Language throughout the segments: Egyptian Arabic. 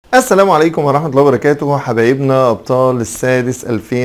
السلام عليكم ورحمة الله وبركاته حبايبنا أبطال السادس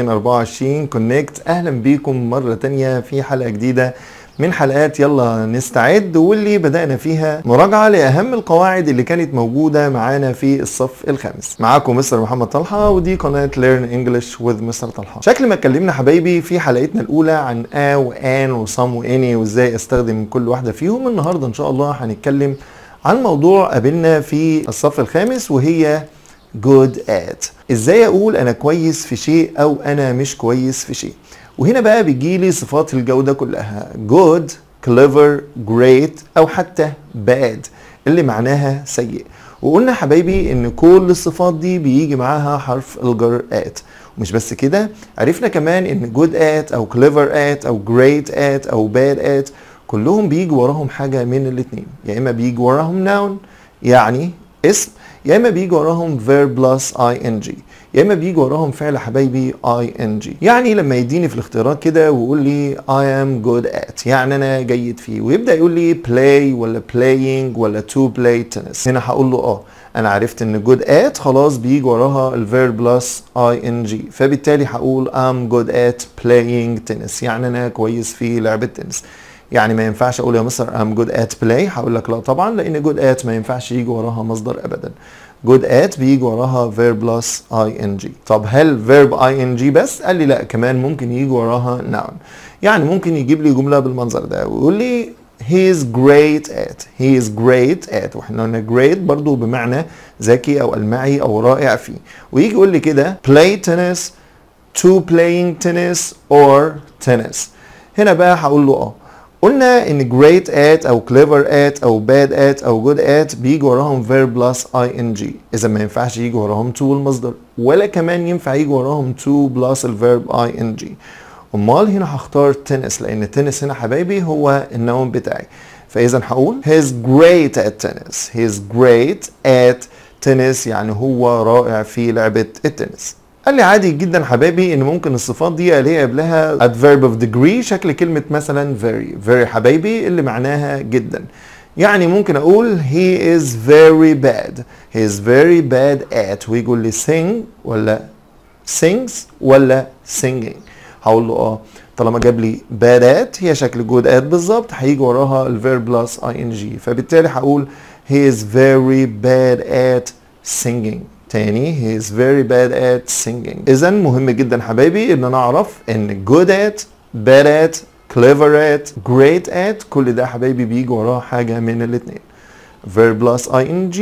2024 كونكت أهلا بيكم مرة تانية في حلقة جديدة من حلقات يلا نستعد واللي بدأنا فيها مراجعة لأهم القواعد اللي كانت موجودة معانا في الصف الخامس معاكم مستر محمد طلحة ودي قناة Learn English with مستر طلحة شكل ما اتكلمنا حبايبي في حلقتنا الأولى عن آ وآن وصم وإني وإزاي أستخدم كل واحدة فيهم النهاردة إن شاء الله هنتكلم عن موضوع قابلنا في الصف الخامس وهي good at ازاي اقول انا كويس في شيء او انا مش كويس في شيء وهنا بقى بيجيلي صفات الجودة كلها good clever great او حتى bad اللي معناها سيء وقلنا حبايبي ان كل الصفات دي بيجي معاها حرف الجر at ومش بس كده عرفنا كمان ان good at او clever at او great at او bad at كلهم بيجي وراهم حاجة من الاتنين يا اما بيجي وراهم noun يعني اسم يا اما بيجي وراهم verb plus ing يا اما بيجي وراهم فعل حبايبي ing يعني لما يديني في الاختيارات كده ويقول لي I am good at يعني انا جيد فيه ويبدا يقول لي play ولا playing ولا to play tennis هنا هقول له اه انا عرفت ان good at خلاص بيجي وراها الverb plus ing فبالتالي هقول I'm good at playing tennis يعني انا كويس في لعبة تنس يعني ما ينفعش اقول يا مستر I'm good at play هقول لك لا طبعا لان good at ما ينفعش يجي وراها مصدر ابدا good at بيجي وراها verb plus ing طب هل verb ing بس قال لي لا كمان ممكن يجي وراها noun يعني ممكن يجيب لي جمله بالمنظر ده ويقول لي he is great at he is great at واحنا قلنا great برضو بمعنى ذكي او المعي او رائع فيه ويجي يقول لي كده play tennis to playing tennis or tennis هنا بقى هقول له اه قلنا ان great at او clever at او bad at او good at بيجي وراهم verb plus ing اذا ما ينفعش يجي وراهم to المصدر ولا كمان ينفع يجي وراهم to plus الverb ing امال هنا هختار tennis لان tennis هنا حبايبي هو النوم بتاعي فاذا هقول he's great at tennis he's great at tennis يعني هو رائع في لعبة التنس قال لي عادي جدا حبايبي ان ممكن الصفات دي الاقي قبلها adverb of degree شكل كلمة مثلا very very حبايبي اللي معناها جدا يعني ممكن اقول he is very bad he is very bad at ويقول لي sing ولا sings ولا singing هقول له اه طالما جاب لي bad at هي شكل good at بالظبط هيجي وراها الverb plus ing فبالتالي هقول he is very bad at singing تاني he is very bad at singing اذا مهم جدا حبايبي ان انا اعرف ان good at bad at clever at great at كل ده حبايبي بيجي وراه حاجة من الاتنين verb plus ing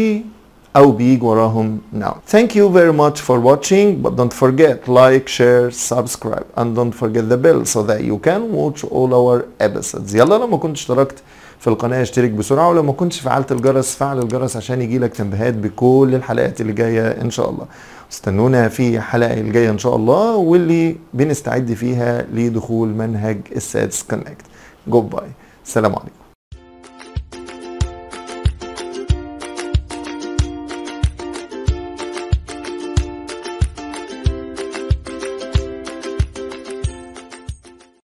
او بيجي وراهم noun thank you very much for watching but don't forget like share subscribe and don't forget the bell so that you can watch all our episodes يلا لما كنت اشتركت في القناة اشترك بسرعة ولو ما كنتش فعلت الجرس فعل الجرس عشان يجيلك تنبيهات بكل الحلقات اللي جاية ان شاء الله استنونا في الحلقة اللي جاية ان شاء الله واللي بنستعد فيها لدخول منهج السادس كونكت جود باي السلام عليكم